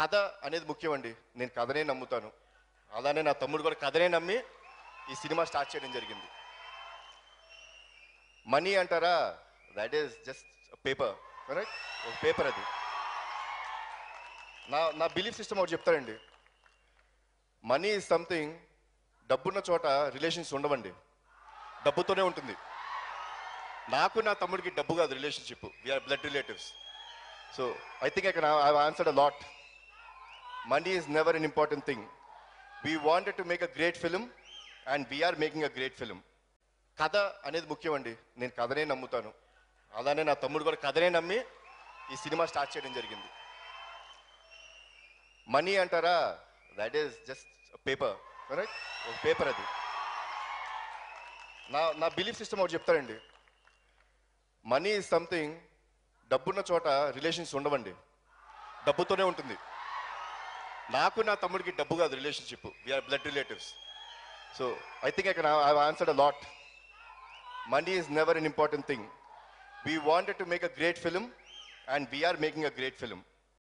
కథ అనేది ముఖ్యమండి నేను కథనే నమ్ముతాను అలానే నా తమ్ముడు కూడా కథనే నమ్మి ఈ సినిమా స్టార్ట్ చేయడం జరిగింది మనీ అంటారా that is just paper correct ఒక పేపర్ అది నా నా బిలీఫ్ సిస్టమ్ ఒకటి చెప్తానండి మనీ ఈజ్ సంథింగ్ డబ్బున్న చోట రిలేషన్స్ ఉండవండి డబ్బుతోనే ఉంటుంది నాకు నా తమ్ముడికి డబ్బు కాదు relationship we're blood relatives so I think I can I answered a lot money is never an important thing we wanted to make a great film and we're making a great film కథ అనేది ముఖ్యమండి నేను కథనే నమ్ముతాను అలానే నా తమ్ముడు కూడా కథనే నమ్మి ఈ సినిమా స్టార్ట్ చేయడం జరిగింది మనీ అంటారా that is just paper correct ఒక పేపర్ అది నా నా బిలీఫ్ సిస్టమ్ ఒకటి చెప్తానండి మనీ ఈజ్ సంథింగ్ డబ్బున్న చోట రిలేషన్స్ ఉండవండి డబ్బుతోనే ఉంటుంది నాకు నా తమ్ముడికి డబ్బు కాదు relationship we're blood relatives so I think I can I answered a lot money is never an important thing we wanted to make a great film and we're making a great film